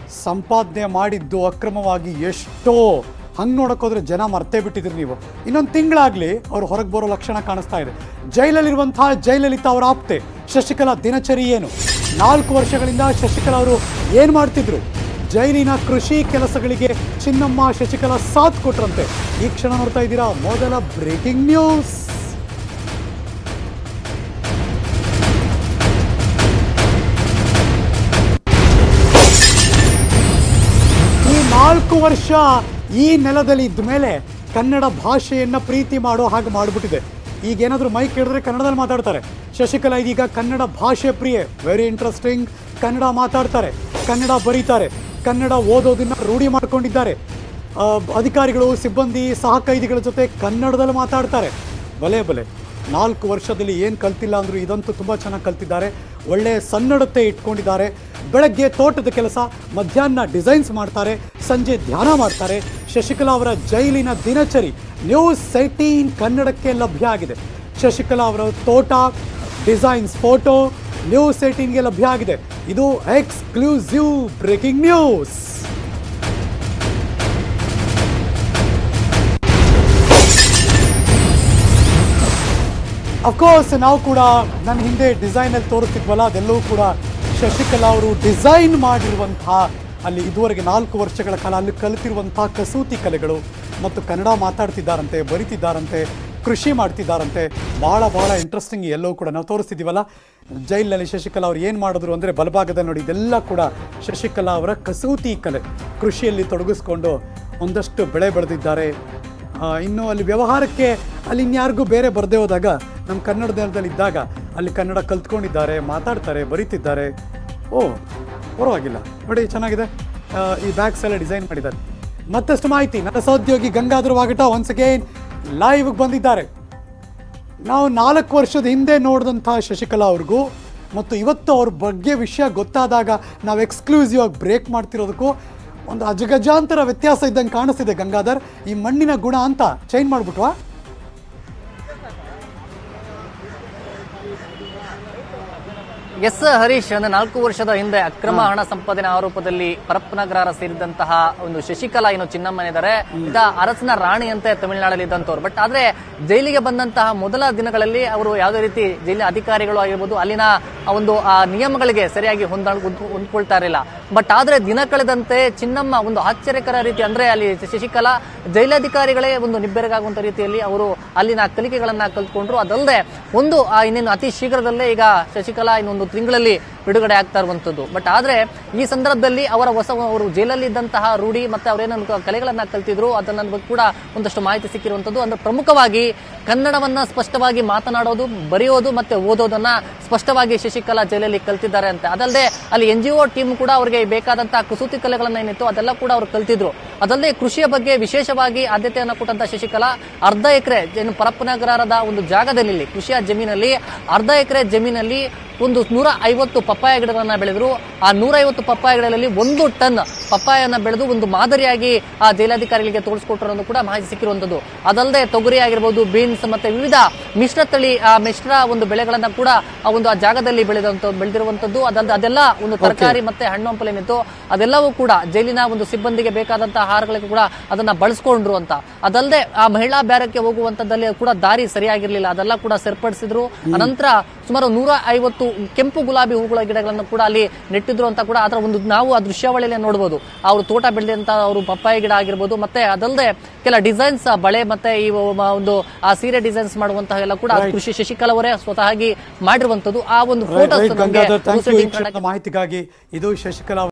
ಸಂಪಾದನೆ ಮಾಡಿದ್ದು ಅಕ್ರಮವಾಗಿ ಎಷ್ಟೋ ಹಂಗೆ ನೋಡೋಕ್ಕೋದ್ರೆ ಜನ ಮರ್ತೇ ಬಿಟ್ಟಿದ್ರಿ ನೀವು ಇನ್ನೊಂದು ತಿಂಗಳಾಗಲಿ ಅವ್ರು ಹೊರಗೆ ಬರೋ ಲಕ್ಷಣ ಕಾಣಿಸ್ತಾ ಇದೆ ಜೈಲಲ್ಲಿರುವಂತಹ ಜಯಲಲಿತಾ ಅವರ ಆಪ್ತೆ ಶಶಿಕಲಾ ದಿನಚರಿ ಏನು ನಾಲ್ಕು ವರ್ಷಗಳಿಂದ ಶಶಿಕಲಾ ಅವರು ಏನು ಮಾಡ್ತಿದ್ರು ಜೈಲಿನ ಕೃಷಿ ಕೆಲಸಗಳಿಗೆ ಚಿನ್ನಮ್ಮ ಶಶಿಕಲಾ ಸಾಥ್ ಕೊಟ್ರಂತೆ ಈ ಕ್ಷಣ ನೋಡ್ತಾ ಇದ್ದೀರಾ ಮೊದಲ ಬ್ರೇಕಿಂಗ್ ನ್ಯೂಸ್ ಈ ನಾಲ್ಕು ವರ್ಷ ಈ ನೆಲದಲ್ಲಿ ಇದ್ದ ಮೇಲೆ ಕನ್ನಡ ಭಾಷೆಯನ್ನ ಪ್ರೀತಿ ಮಾಡೋ ಹಾಗೆ ಮಾಡಿಬಿಟ್ಟಿದೆ ಈಗ ಏನಾದರೂ ಮೈಕ್ ಹಿಡಿದ್ರೆ ಕನ್ನಡದಲ್ಲಿ ಮಾತಾಡ್ತಾರೆ ಶಶಿಕಲಾ ಇದೀಗ ಕನ್ನಡ ಭಾಷೆ ಪ್ರಿಯೆ ವೆರಿ ಇಂಟ್ರೆಸ್ಟಿಂಗ್ ಕನ್ನಡ ಮಾತಾಡ್ತಾರೆ ಕನ್ನಡ ಬರೀತಾರೆ ಕನ್ನಡ ಓದೋದನ್ನ ರೂಢಿ ಮಾಡ್ಕೊಂಡಿದ್ದಾರೆ ಆ, ಅಧಿಕಾರಿಗಳು ಸಿಬ್ಬಂದಿ ಸಹ ಕೈದಿಗಳ ಜೊತೆ ಕನ್ನಡದಲ್ಲಿ ಮಾತಾಡ್ತಾರೆ ಬಲೆ ಬಲೆ ನಾಲ್ಕು ವರ್ಷದಲ್ಲಿ ಏನು ಕಲ್ತಿಲ್ಲ ಅಂದರೂ ಇದಂತೂ ತುಂಬ ಚೆನ್ನಾಗಿ ಕಲ್ತಿದ್ದಾರೆ ಒಳ್ಳೆಯ ಸನ್ನಡತೆ ಇಟ್ಕೊಂಡಿದ್ದಾರೆ ಬೆಳಗ್ಗೆ ತೋಟದ ಕೆಲಸ ಮಧ್ಯಾಹ್ನ ಡಿಸೈನ್ಸ್ ಮಾಡ್ತಾರೆ ಸಂಜೆ ಧ್ಯಾನ ಮಾಡ್ತಾರೆ ಶಶಿಕಲಾ ಅವರ ಜೈಲಿನ ದಿನಚರಿ ನ್ಯೂಸ್ ಏಟೀನ್ ಕನ್ನಡಕ್ಕೆ ಲಭ್ಯ ಆಗಿದೆ ಶಶಿಕಲಾ ಅವರ ತೋಟ ಡಿಸೈನ್ಸ್ ಫೋಟೋ ನ್ಯೂಸ್ ಏಟೀನ್ಗೆ ಲಭ್ಯ ಆಗಿದೆ ಇದು ಎಕ್ಸ್ಕ್ಲೂಸಿವ್ ಬ್ರೇಕಿಂಗ್ ನ್ಯೂಸ್ ಅಫ್ಕೋರ್ಸ್ ನಾವು ಕೂಡ ನನ್ನ ಹಿಂದೆ ಡಿಸೈನಲ್ಲಿ ತೋರಿಸ್ತಿದ್ವಲ್ಲ ಅದೆಲ್ಲವೂ ಕೂಡ ಶಶಿಕಲಾ ಅವರು ಡಿಸೈನ್ ಮಾಡಿರುವಂತಹ ಅಲ್ಲಿ ಇದುವರೆಗೆ ನಾಲ್ಕು ವರ್ಷಗಳ ಕಾಲ ಅಲ್ಲಿ ಕಲಿತಿರುವಂತಹ ಕಸೂತಿ ಕಲೆಗಳು ಮತ್ತು ಕನ್ನಡ ಮಾತಾಡ್ತಿದ್ದಾರಂತೆ ಬರಿತಿದ್ದಾರಂತೆ ಕೃಷಿ ಮಾಡ್ತಿದ್ದಾರಂತೆ ಭಾಳ ಭಾಳ ಇಂಟ್ರೆಸ್ಟಿಂಗ್ ಎಲ್ಲವೂ ಕೂಡ ನಾವು ತೋರಿಸ್ತಿದ್ದೀವಲ್ಲ ಜೈಲಿನಲ್ಲಿ ಶಶಿಕಲಾ ಅವ್ರು ಏನು ಮಾಡಿದ್ರು ಅಂದರೆ ಬಲಭಾಗದಲ್ಲಿ ನೋಡಿ ಇದೆಲ್ಲ ಕೂಡ ಶಶಿಕಲಾ ಅವರ ಕಸೂತಿ ಕಲೆ ಕೃಷಿಯಲ್ಲಿ ತೊಡಗಿಸ್ಕೊಂಡು ಒಂದಷ್ಟು ಬೆಳೆ ಬೆಳೆದಿದ್ದಾರೆ ಆ, ಇನ್ನು ಅಲ್ಲಿ ವ್ಯವಹಾರಕ್ಕೆ ಅಲ್ಲಿ ಇನ್ಯಾರಿಗೂ ಬೇರೆ ಬರದೇ ಹೋದಾಗ ನಮ್ಮ ಕನ್ನಡ ನೆಲದಲ್ಲಿ ಇದ್ದಾಗ ಅಲ್ಲಿ ಕನ್ನಡ ಕಲ್ತ್ಕೊಂಡಿದ್ದಾರೆ ಮಾತಾಡ್ತಾರೆ ಬರೀತಿದ್ದಾರೆ ಓ ಪರವಾಗಿಲ್ಲ ನೋಡಿ ಚೆನ್ನಾಗಿದೆ ಆ, ಈ ಬ್ಯಾಗ್ಸ್ ಎಲ್ಲ ಡಿಸೈನ್ ಮಾಡಿದ್ದಾರೆ ಮತ್ತಷ್ಟು ಮಾಹಿತಿ ನನ್ನ ಸಹೋದ್ಯೋಗಿ ಗಂಗಾಧರ ವಾಗಟ ಒನ್ಸ್ ಅಗೇನ್ ಲೈವ್ಗೆ ಬಂದಿದ್ದಾರೆ ನಾವು ನಾಲ್ಕು ವರ್ಷದ ಹಿಂದೆ ನೋಡಿದಂಥ ಶಶಿಕಲಾ ಅವ್ರಿಗೂ ಮತ್ತು ಇವತ್ತು ಅವ್ರ ಬಗ್ಗೆ ವಿಷಯ ಗೊತ್ತಾದಾಗ ನಾವು ಎಕ್ಸ್ಕ್ಲೂಸಿವ್ ಆಗಿ ಬ್ರೇಕ್ ಮಾಡ್ತಿರೋದಕ್ಕೂ ಒಂದು ಅಜಗಜಾಂತರ ವ್ಯತ್ಯಾಸ ಇದ್ದಂಗೆ ಕಾಣಿಸ್ತಿದೆ ಗಂಗಾಧರ್ ಈ ಮಣ್ಣಿನ ಗುಣ ಅಂತ ಚೇಂಜ್ ಮಾಡ್ಬಿಟ್ವಾ ಎಸ್ ಹರೀಶ್ ಅಂದ್ರೆ ನಾಲ್ಕು ವರ್ಷದ ಹಿಂದೆ ಅಕ್ರಮ ಹಣ ಸಂಪಾದನೆ ಆರೋಪದಲ್ಲಿ ಪರಪ್ಪನಗರ ಸೇರಿದಂತಹ ಒಂದು ಶಶಿಕಲಾ ಏನು ಚಿನ್ನಮ್ಮನಿದ್ದಾರೆ ಇದ ಅರಸನ ರಾಣಿ ಅಂತ ತಮಿಳುನಾಡಲ್ಲಿ ಇದ್ದಂತವ್ರು ಬಟ್ ಆದ್ರೆ ಜೈಲಿಗೆ ಬಂದಂತಹ ಮೊದಲ ದಿನಗಳಲ್ಲಿ ಅವರು ಯಾವುದೇ ರೀತಿ ಜೈಲಿನ ಅಧಿಕಾರಿಗಳು ಆಗಿರ್ಬೋದು ಅಲ್ಲಿನ ಆ ಒಂದು ಆ ನಿಯಮಗಳಿಗೆ ಸರಿಯಾಗಿ ಹೊಂದಾಣ ಹೊಂದ್ಕೊಳ್ತಾ ಇರಲಿಲ್ಲ ಬಟ್ ಆದ್ರೆ ದಿನ ಕಳೆದಂತೆ ಚಿನ್ನಮ್ಮ ಒಂದು ಆಶ್ಚರ್ಯಕರ ರೀತಿ ಅಂದ್ರೆ ಅಲ್ಲಿ ಶಶಿಕಲಾ ಜೈಲಾಧಿಕಾರಿಗಳೇ ಒಂದು ನಿಬ್ಬೆರಗಾಗುವಂತ ರೀತಿಯಲ್ಲಿ ಅವರು ಅಲ್ಲಿನ ಕಲಿಕೆಗಳನ್ನ ಕಲ್ತ್ಕೊಂಡ್ರು ಅದಲ್ಲದೆ ಒಂದು ಆ ಇನ್ನೇನು ಅತಿ ಶೀಘ್ರದಲ್ಲೇ ಈಗ ಶಶಿಕಲಾ ಇನ್ನೊಂದು ತಿಂಗಳಲ್ಲಿ ಬಿಡುಗಡೆ ಆಗ್ತಾ ಇರುವಂತದ್ದು ಬಟ್ ಆದ್ರೆ ಈ ಸಂದರ್ಭದಲ್ಲಿ ಅವರ ಹೊಸ ಅವರು ಜೈಲಲ್ಲಿ ಇದ್ದಂತಹ ರೂಢಿ ಮತ್ತೆ ಅವರೇನು ಕಲೆಗಳನ್ನ ಕಲ್ತಿದ್ರು ಅದನ್ನ ಬಗ್ಗೆ ಕೂಡ ಒಂದಷ್ಟು ಮಾಹಿತಿ ಸಿಕ್ಕಿರುವಂತದ್ದು ಅಂದ್ರೆ ಪ್ರಮುಖವಾಗಿ ಕನ್ನಡವನ್ನ ಸ್ಪಷ್ಟವಾಗಿ ಮಾತನಾಡೋದು ಬರೆಯೋದು ಮತ್ತೆ ಓದೋದನ್ನ ಸ್ಪಷ್ಟವಾಗಿ ಶಶಿಕಲಾ ಜೈಲಲ್ಲಿ ಕಲ್ತಿದ್ದಾರೆ ಅಂತ ಅದಲ್ಲದೆ ಅಲ್ಲಿ ಎನ್ ಜಿ ಒ ಟೀಮ್ ಕೂಡ ಅವರಿಗೆ ಬೇಕಾದಂತಹ ಕುಸೂತಿ ಕಲೆಗಳನ್ನ ಏನಿತ್ತು ಅದೆಲ್ಲ ಕೂಡ ಅವರು ಕಲ್ತಿದ್ರು ಅದಲ್ಲದೆ ಕೃಷಿಯ ಬಗ್ಗೆ ವಿಶೇಷವಾಗಿ ಆದ್ಯತೆಯನ್ನು ಕೊಟ್ಟಂತ ಶಶಿಕಲಾ ಅರ್ಧ ಎಕರೆ ಏನು ಪರಪ್ಪನಗರದ ಒಂದು ಜಾಗದಲ್ಲಿ ಇಲ್ಲಿ ಕೃಷಿಯ ಜಮೀನಲ್ಲಿ ಅರ್ಧ ಎಕರೆ ಜಮೀನಲ್ಲಿ ಒಂದು ನೂರ ಐವತ್ತು ಪಪ್ಪಾಯ ಗಿಡಗಳನ್ನ ಬೆಳೆದ್ರು ಆ ನೂರ ಐವತ್ತು ಪಪ್ಪಾಯ ಗಿಡಗಳಲ್ಲಿ ಒಂದು ಟನ್ ಪಪ್ಪಾಯನ್ನ ಬೆಳೆದು ಒಂದು ಮಾದರಿಯಾಗಿ ಆ ಜೈಲಾಧಿಕಾರಿಗಳಿಗೆ ತೋರಿಸ್ಕೊಟ್ಟಿರೋದು ಕೂಡ ಮಾಹಿತಿ ಸಿಕ್ಕಿರುವಂತದ್ದು ಅದಲ್ಲದೆ ತೊಗರಿ ಆಗಿರ್ಬೋದು ಬೀನ್ಸ್ ಮತ್ತೆ ವಿವಿಧ ಮಿಶ್ರ ತಳಿ ಆ ಮಿಶ್ರ ಒಂದು ಬೆಳೆಗಳನ್ನ ಕೂಡ ಆ ಒಂದು ಆ ಜಾಗದಲ್ಲಿ ಬೆಳೆದಂತ ಬೆಳೆದಿರುವಂತದ್ದು ಅದಲ್ಲದೆ ಅದೆಲ್ಲ ಒಂದು ತರಕಾರಿ ಮತ್ತೆ ಹಣ್ಣು ಹಂಪಲು ಏನಿತ್ತು ಅದೆಲ್ಲವೂ ಕೂಡ ಜೈಲಿನ ಒಂದು ಸಿಬ್ಬಂದಿಗೆ ಬೇಕಾದಂತಹ ಆಹಾರಗಳಿಗೆ ಕೂಡ ಅದನ್ನ ಬಳಸ್ಕೊಂಡ್ರು ಅಂತ ಅದಲ್ಲದೆ ಆ ಮಹಿಳಾ ಬ್ಯಾರಕ್ಕೆ ಹೋಗುವಂತದ್ದಲ್ಲಿ ಕೂಡ ದಾರಿ ಸರಿಯಾಗಿರ್ಲಿಲ್ಲ ಅದೆಲ್ಲ ಕೂಡ ಸರಿಪಡಿಸಿದ್ರು ಅನಂತರ ಸುಮಾರು ನೂರ ಐವತ್ತು ಕೆಂಪು ಗುಲಾಬಿ ಹೂಗಳ ಗಿಡಗಳನ್ನು ಕೂಡ ಅಲ್ಲಿ ನೆಟ್ಟಿದ್ರು ಅಂತ ಕೂಡ ಅದರ ಒಂದು ನಾವು ಆ ದೃಶ್ಯಾವಳಿಯಲ್ಲಿ ನೋಡಬಹುದು ಅವರು ತೋಟ ಬೆಳೆದಂತ ಅವರು ಪಪ್ಪಾಯ ಗಿಡ ಆಗಿರ್ಬೋದು ಮತ್ತೆ ಅದಲ್ಲದೆ ಕೆಲ ಡಿಸೈನ್ಸ್ ಬಳೆ ಮತ್ತೆ ಈ ಒಂದು ಆ ಸೀರೆ ಡಿಸೈನ್ಸ್ ಮಾಡುವಂತಹ ಎಲ್ಲ ಕೂಡ ಕೃಷಿ ಶಶಿಕಲಾ ಅವರೇ ಸ್ವತಃ ಮಾಡಿರುವಂತದ್ದು ಆ ಒಂದು Right, photos right, Gangadhar thank you ಈ ಕ್ಷಣದ ಮಾಹಿತಿಗಾಗಿ ಇದು ಶಶಿಕಲಾ